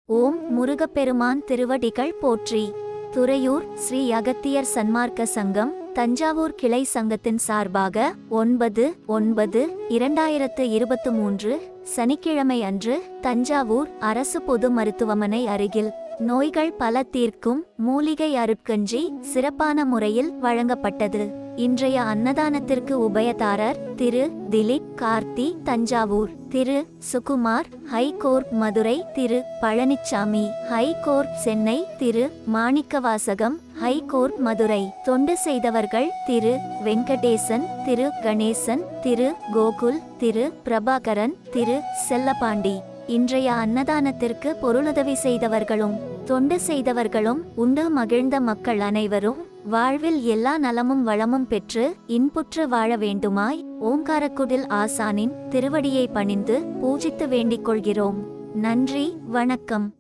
ஓம் முருகப்பெருமான் திருவடிகள் போற்றி துறையூர் ஸ்ரீ அகத்தியர் சன்மார்க்க சங்கம் தஞ்சாவூர் கிளை சங்கத்தின் சார்பாக ஒன்பது ஒன்பது இரண்டாயிரத்து இருபத்து மூன்று சனிக்கிழமை அன்று தஞ்சாவூர் அரசு பொது மருத்துவமனை அருகில் நோய்கள் பல தீர்க்கும் மூலிகை அருட்கஞ்சி சிறப்பான முறையில் வழங்கப்பட்டது இன்றைய அன்னதானத்திற்கு உபயதாரர் Thiru Dileep Karthi Thanjavur Thiru Sukumar high court Madurai Thiru Palanisamy high court Chennai Thiru Manikkavasagam high court Madurai தொண்டு செய்தவர்கள் திரு வெங்கடேசன் திரு கணேசன் திரு கோகுல் திரு பிரபாகரன் திரு செல்லபாண்டி இன்றைய அன்னதானத்திற்கு பொருளுதவி செய்தவர்களும் தொண்டு செய்தவர்களும் உண்டு மகிழ்ந்த மக்கள் அனைவரும் வாழ்வில் எல்லா நலமும் வளமும் பெற்று இன்புற்று வாழ வேண்டுமாய் ஓங்காரக்குடில் ஆசானின் திருவடியை பணிந்து பூஜித்து வேண்டிக் கொள்கிறோம் நன்றி வணக்கம்